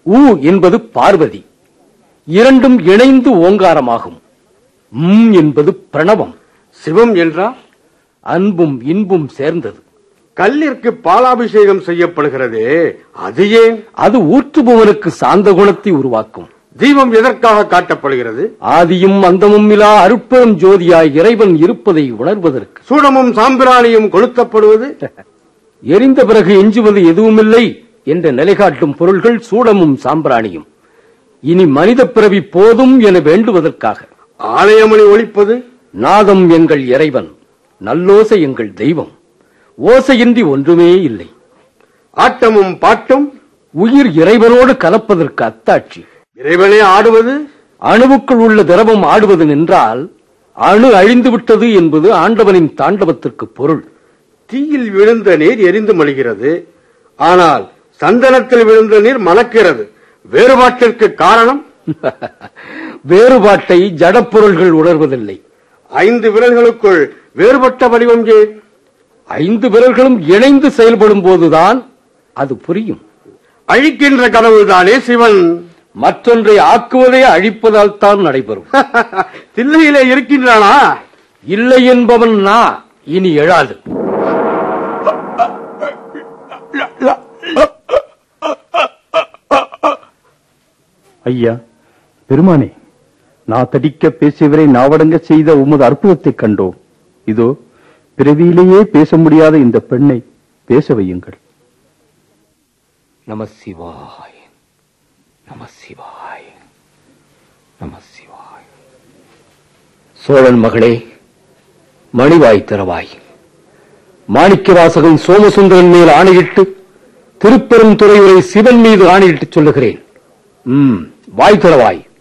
உ என்பது பார்வதி இரண்டும் இணைந்து ஓங்காரமாகும் ம் என்பது பிரணவம் சிவம் என்றால் அன்பும் இன்பும் சேர்ந்தது கல்லிற்கு பாலாபிஷேகம் செய்யப்படுகிறதே அது ஏன் அது ஊற்றுபவனுக்கு சாந்த குணத்தை உருவாக்கும் தீபம் எதற்காக காட்டப்படுகிறது ஆதியும் அந்தமும் இலா அருட்பெரும் ஜோதியாய் இறைவன் இருப்பதை உணர்வதற்கு சூடமும் சாம்பிராணியும் கொளுத்தப்படுவது எரிந்த பிறகு எஞ்சுவது எதுவுமில்லை என்ற நிலைகாட்டும் பொருள்கள் சூடமும் சாம்பிராணியும் இனி மனித பிறவி போதும் என வேண்டுவதற்காக ஆலயமணி ஒழிப்பது நாதம் எங்கள் இறைவன் நல்லோசை எங்கள் தெய்வம் ஓசையின்றி ஒன்றுமே இல்லை ஆட்டமும் பாட்டும் உயிர் இறைவனோடு கலப்பதற்கு அத்தாட்சி இறைவனே ஆடுவது அணுவுக்குள் உள்ள திரவம் ஆடுவது நின்றால் அணு அழிந்து விட்டது என்பது ஆண்டவனின் தாண்டவத்திற்கு பொருள் தீயில் விழுந்த நீர் எரிந்து மலிகிறது ஆனால் சந்தனத்தில் விழுந்த நீர் மணக்கிறது வேறுபாட்டிற்கு காரணம் வேறுபாட்டை ஜடப்பொருள்கள் உணர்வதில்லை ஐந்து விரல்களுக்குள் வேறுபட்ட வடிவம் ஏன் ஐந்து விரல்களும் இணைந்து செயல்படும் போதுதான் அது புரியும் அழிக்கின்ற கடவுள்தானே சிவன் மற்றொன்றை ஆக்குவதே அழிப்பதால் தான் நடைபெறும் தில்லையிலே இருக்கின்றானா இல்லை என்பவன் நா இனி எழாது ஐயா பெருமானே நான் தடிக்க பேசியவரை நாவடங்க செய்த உமது அற்புதத்தைக் கண்டோம் இதோ பிறவியிலேயே பேச முடியாத இந்த பெண்ணை பேச வையுங்கள் நம சிவாய நம சிவாய நம சிவாய சோழன் மகளே மணிவாய் திறவாய் மாணிக்கவாசகன் சோமசுந்தரன் மேல் ஆணையிட்டு திருப்பெரும் துறையுரை சிவன் மீது ஆணையிட்டு சொல்லுகிறேன் ம் வாய் திறவாய்